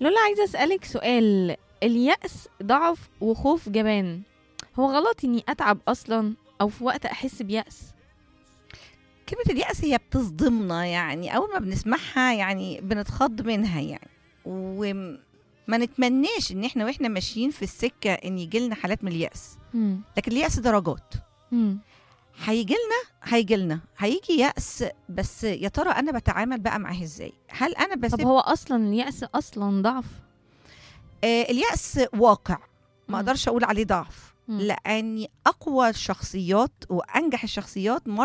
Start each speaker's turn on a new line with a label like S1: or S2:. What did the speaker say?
S1: لولا عايزة أسألك سؤال اليأس ضعف وخوف جبان هو غلط إني أتعب أصلا أو في وقت أحس بيأس
S2: كلمة اليأس هي بتصدمنا يعني أول ما بنسمعها يعني بنتخض منها يعني وما نتمناش إن احنا واحنا ماشيين في السكة إن يجيلنا حالات من اليأس
S1: مم.
S2: لكن اليأس درجات
S1: مم.
S2: هيجي لنا هيجي لنا هيجي يأس بس يا ترى أنا بتعامل بقى معاه إزاي هل أنا
S1: طب
S2: بسيب
S1: هو أصلا اليأس أصلا ضعف
S2: آه اليأس واقع
S1: مم.
S2: ما أقدرش أقول عليه ضعف
S1: مم.
S2: لأني أقوى الشخصيات وأنجح الشخصيات